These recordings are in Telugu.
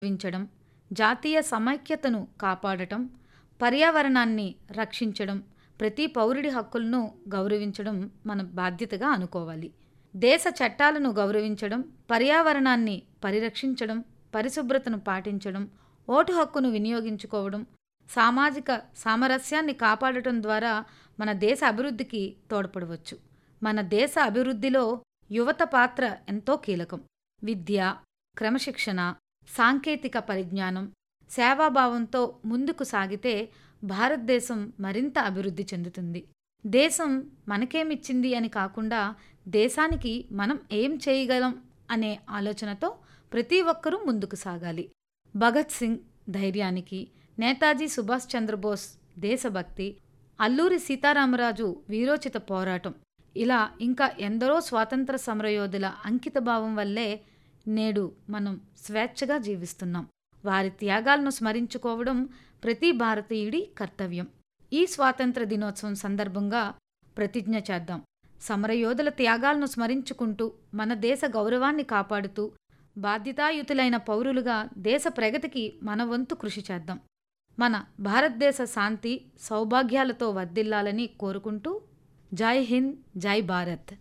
గౌరవించడం జాతీయ సమైక్యతను కాపాడటం పర్యావరణాన్ని రక్షించడం ప్రతి పౌరుడి హక్కులను గౌరవించడం మన బాధ్యతగా అనుకోవాలి దేశ చట్టాలను గౌరవించడం పర్యావరణాన్ని పరిరక్షించడం పరిశుభ్రతను పాటించడం ఓటు హక్కును వినియోగించుకోవడం సామాజిక సామరస్యాన్ని కాపాడటం ద్వారా మన దేశ అభివృద్ధికి తోడ్పడవచ్చు మన దేశ అభివృద్ధిలో యువత పాత్ర ఎంతో కీలకం విద్య క్రమశిక్షణ సాంకేతిక పరిజ్ఞానం సేవాభావంతో ముందుకు సాగితే భారతదేశం మరింత అభివృద్ధి చెందుతుంది దేశం మనకేమిచ్చింది అని కాకుండా దేశానికి మనం ఏం చేయగలం అనే ఆలోచనతో ప్రతి ఒక్కరూ ముందుకు సాగాలి భగత్ సింగ్ ధైర్యానికి నేతాజీ సుభాష్ చంద్రబోస్ దేశభక్తి అల్లూరి సీతారామరాజు వీరోచిత పోరాటం ఇలా ఇంకా ఎందరో స్వాతంత్ర సమరయోధుల అంకితభావం వల్లే నేడు మనం స్వేచ్ఛగా జీవిస్తున్నాం వారి త్యాగాలను స్మరించుకోవడం ప్రతి భారతీయుడి కర్తవ్యం ఈ స్వాతంత్ర దినోత్సవం సందర్భంగా ప్రతిజ్ఞ చేద్దాం సమరయోధుల త్యాగాలను స్మరించుకుంటూ మన దేశ గౌరవాన్ని కాపాడుతూ బాధ్యతాయుతులైన పౌరులుగా దేశ ప్రగతికి మన వంతు కృషి చేద్దాం మన భారతదేశ శాంతి సౌభాగ్యాలతో వర్ధిల్లాలని కోరుకుంటూ జై హింద్ జై భారత్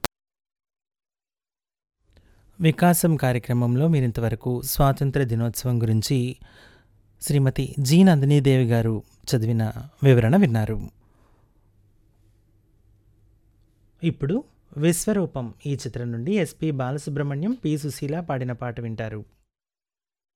వికాసం కార్యక్రమంలో మీరు ఇంతవరకు స్వాతంత్ర దినోత్సవం గురించి శ్రీమతి జీ నందినీదేవి గారు చదివిన వివరణ విన్నారు ఇప్పుడు విశ్వరూపం ఈ చిత్రం నుండి ఎస్పి బాలసుబ్రహ్మణ్యం పి సుశీల పాడిన పాట వింటారు